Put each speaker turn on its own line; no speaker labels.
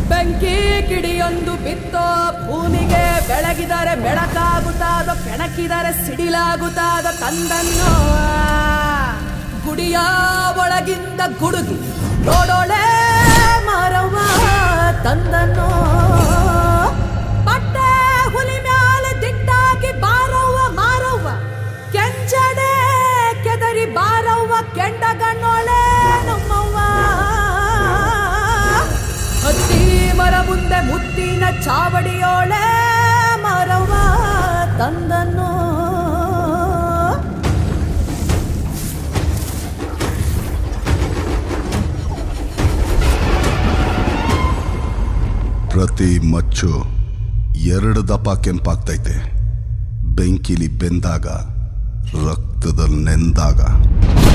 ಬೆಂಕಿ ಕಿಡಿಯೊಂದು ಬಿತ್ತೋ ಭೂಮಿಗೆ ಬೆಳಗಿದರೆ ಬೆಳಕಾಗುತ್ತಾದ ಕೆಣಕಿದರೆ ಸಿಡಿಲಾಗುತ್ತಾದ ತಂದನ್ನು ಗುಡಿಯ ಒಳಗಿಂದ ಗುಡುಗಿ ನೋಡೋಳೆ ಮಾರವ್ವ ತಂದನ್ನು ಪಟ್ಟೆ ಹುಲಿ ಮ್ಯಾಲೆ ದಿಟ್ಟಾಗಿ ಬಾರವ್ವ ಮಾರವ್ವ ಕೆಂಚಡೆ ಕೆದರಿ ಬಾರವ್ವ ಕೆಂಡಗಣ್ಣೋಳೆ ನಮ್ಮವ್ವ ಹತ್ತಿ ಮರ ಮುಂದೆ ಮುತ್ತಿನ ಚಾವಡಿಯೋಳೆ ಮರವ ತಂದನು
ಪ್ರತಿ ಮಚ್ಚು ಎರಡು ದಪ ಕೆಂಪಾಗ್ತೈತೆ ಬೆಂಕಿಲಿ ಬೆಂದಾಗ ರಕ್ತದಲ್ಲಿ ನೆಂದಾಗ